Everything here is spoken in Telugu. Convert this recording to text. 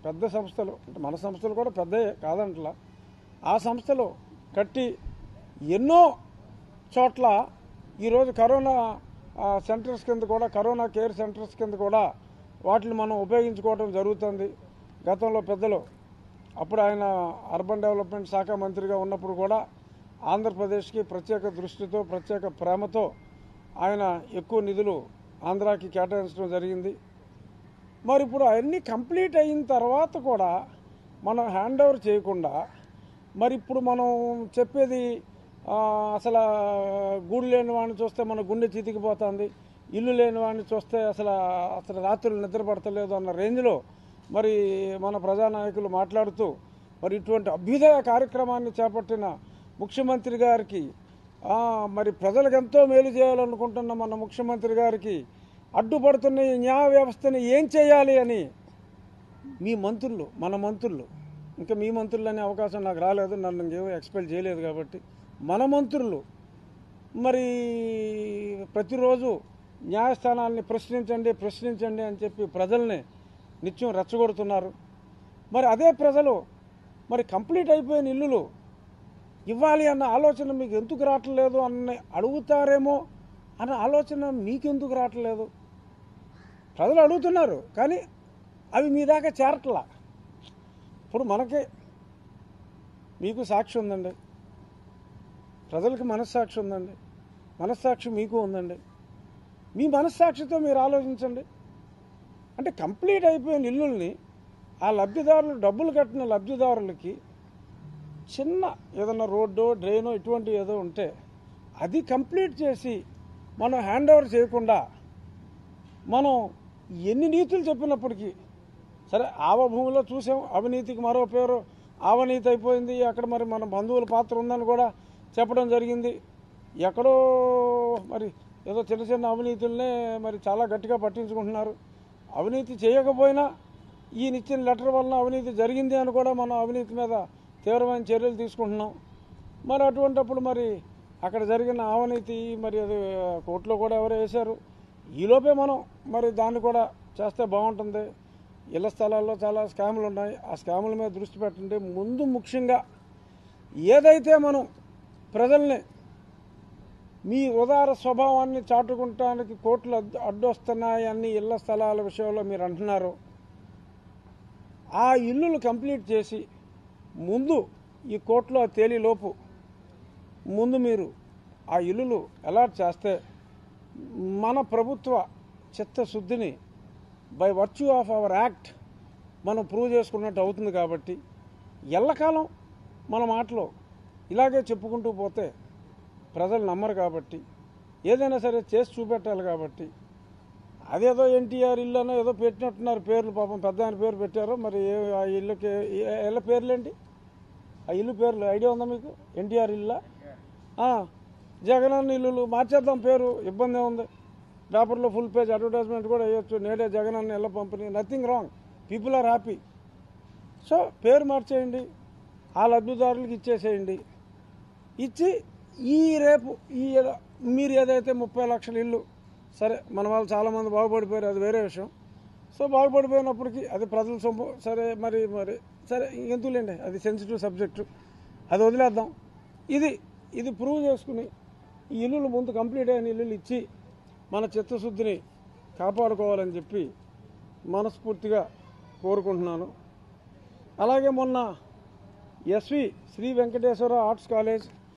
పెద్ద సంస్థలు అంటే మన సంస్థలు కూడా పెద్దయే కాదంటలా ఆ సంస్థలు కట్టి ఎన్నో చోట్ల ఈరోజు కరోనా ఆ, సెంటర్స్ కింద కూడా కరోనా కేర్ సెంటర్స్ కింద కూడా వాటిని మనం ఉపయోగించుకోవడం జరుగుతుంది గతంలో పెద్దలు అప్పుడు ఆయన అర్బన్ డెవలప్మెంట్ శాఖ మంత్రిగా ఉన్నప్పుడు కూడా ఆంధ్రప్రదేశ్కి ప్రత్యేక దృష్టితో ప్రత్యేక ప్రేమతో ఆయన ఎక్కువ నిధులు ఆంధ్రాకి కేటాయించడం జరిగింది మరి ఇప్పుడు అవన్నీ కంప్లీట్ అయిన తర్వాత కూడా మనం హ్యాండ్ ఓవర్ చేయకుండా మరి ఇప్పుడు మనం చెప్పేది ఆ, అసలు గూడు లేని వాడిని చూస్తే మన గుండె చితికిపోతుంది ఇల్లు లేని వాడిని చూస్తే అసలు అసలు రాత్రులు నిద్ర పడతలేదు అన్న రేంజ్లో మరి మన ప్రజానాయకులు మాట్లాడుతూ మరి ఇటువంటి అభ్యుదయ కార్యక్రమాన్ని చేపట్టిన ముఖ్యమంత్రి గారికి ఆ, మరి ప్రజలకు ఎంతో మేలు చేయాలనుకుంటున్న మన ముఖ్యమంత్రి గారికి అడ్డుపడుతున్న ఈ న్యాయ వ్యవస్థని ఏం చేయాలి అని మీ మంత్రులు మన మంత్రులు ఇంకా మీ మంత్రులు అనే అవకాశం నాకు రాలేదు నన్ను ఇంకేమో ఎక్స్పెల్ చేయలేదు కాబట్టి మన మంత్రులు మరి ప్రతిరోజు న్యాయస్థానాల్ని ప్రశ్నించండి ప్రశ్నించండి అని చెప్పి ప్రజల్ని నిత్యం రెచ్చగొడుతున్నారు మరి అదే ప్రజలు మరి కంప్లీట్ అయిపోయిన ఇల్లులు ఇవ్వాలి అన్న ఆలోచన మీకు ఎందుకు రావట్లేదు అన్న అడుగుతారేమో అన్న ఆలోచన మీకెందుకు రావట్లేదు ప్రజలు అడుగుతున్నారు కానీ అవి మీ దాకా చేరట్లా ఇప్పుడు మనకే మీకు సాక్షి ఉందండి ప్రజలకు మనస్సాక్షి ఉందండి మనస్సాక్షి మీకు ఉందండి మీ మనస్సాక్షితో మీరు ఆలోచించండి అంటే కంప్లీట్ అయిపోయిన ఇల్లుల్ని ఆ లబ్ధిదారులు డబ్బులు కట్టిన లబ్ధిదారులకి చిన్న ఏదన్నా రోడ్డో డ్రైనో ఇటువంటి ఏదో ఉంటే అది కంప్లీట్ చేసి మనం హ్యాండ్ ఓవర్ చేయకుండా మనం ఎన్ని నీతులు చెప్పినప్పటికీ సరే ఆవ భూమిలో చూసాం అవినీతికి మరో పేరు ఆవనీతి అయిపోయింది అక్కడ మరి మన బంధువుల పాత్ర ఉందని కూడా చెప్పడం జరిగింది ఎక్కడో మరి ఏదో చిన్న చిన్న అవినీతులనే మరి చాలా గట్టిగా పట్టించుకుంటున్నారు అవినీతి చేయకపోయినా ఈయన ఇచ్చిన లెటర్ వలన అవినీతి జరిగింది అని కూడా మనం అవినీతి మీద తీవ్రమైన చర్యలు తీసుకుంటున్నాం మరి అటువంటప్పుడు మరి అక్కడ జరిగిన అవినీతి మరి అది కోర్టులో కూడా ఎవరో వేశారు ఈలోపే మనం మరి దాన్ని కూడా చేస్తే బాగుంటుంది ఇళ్ల స్థలాల్లో చాలా స్కాములు ఉన్నాయి ఆ స్కాముల మీద దృష్టి పెట్టండి ముందు ముఖ్యంగా ఏదైతే మనం ప్రజల్ని మీ ఉదార స్వభావాన్ని చాటుకుంటానికి కోర్టులు అడ్డు అడ్డొస్తున్నాయని ఇళ్ల స్థలాల విషయంలో మీరు అంటున్నారు ఆ ఇల్లులు కంప్లీట్ చేసి ముందు ఈ కోర్టులో తేలిలోపు ముందు మీరు ఆ ఇల్లులు అలాట్ చేస్తే మన ప్రభుత్వ చిత్తశుద్ధిని by virtue of our act మనం ప్రూవ్ చేసుకున్నట్టు అవుతుంది కాబట్టి ఎల్లకాలం మన మాటలో ఇలాగే చెప్పుకుంటూ పోతే ప్రజలు నమ్మరు కాబట్టి ఏదైనా సరే చేసి చూపెట్టాలి కాబట్టి అదేదో ఎన్టీఆర్ ఇల్లు అనో ఏదో పెట్టినట్టున్నారు పేర్లు పాపం పెద్ద ఆయన పేరు పెట్టారో మరి ఏ ఆ ఇల్లుకి ఏ- ఇళ్ళ పేర్లేంటి ఆ ఇల్లు పేర్లు ఐడియా ఉందా మీకు ఎన్టీఆర్ ఇల్లా ఆ, జగనన్న ఇల్లులు మార్చేద్దాం పేరు ఇబ్బంది ఉంది పేపర్లో ఫుల్ పేజ్ అడ్వర్టైజ్మెంట్ కూడా వేయొచ్చు నేడే జగనన్న ఇళ్ళ పంపిణీ nothing wrong people are happy so పేరు మార్చేయండి ఆ లబ్ధిదారులకు ఇచ్చేసేయండి ఇచ్చి ఈ రేపు ఈ ఏద- మీరు ఏదైతే ముప్పై లక్షల ఇల్లు సరే మన వాళ్ళు చాలామంది బాగుపడిపోయారు అది వేరే విషయం సో బాగుపడిపోయినప్పటికీ అది ప్రజల సొమ్ము సరే మరి మరి సరే ఎందుకులేండి అది సెన్సిటివ్ సబ్జెక్టు అది వదిలేద్దాం ఇది ఇది ప్రూవ్ చేసుకుని ఈ ఇల్లులు ముందు కంప్లీట్ అయిన ఇల్లులు ఇచ్చి మన చిత్తశుద్ధిని కాపాడుకోవాలని చెప్పి మనస్ఫూర్తిగా కోరుకుంటున్నాను అలాగే మొన్న SV Sri Venkateswara arts college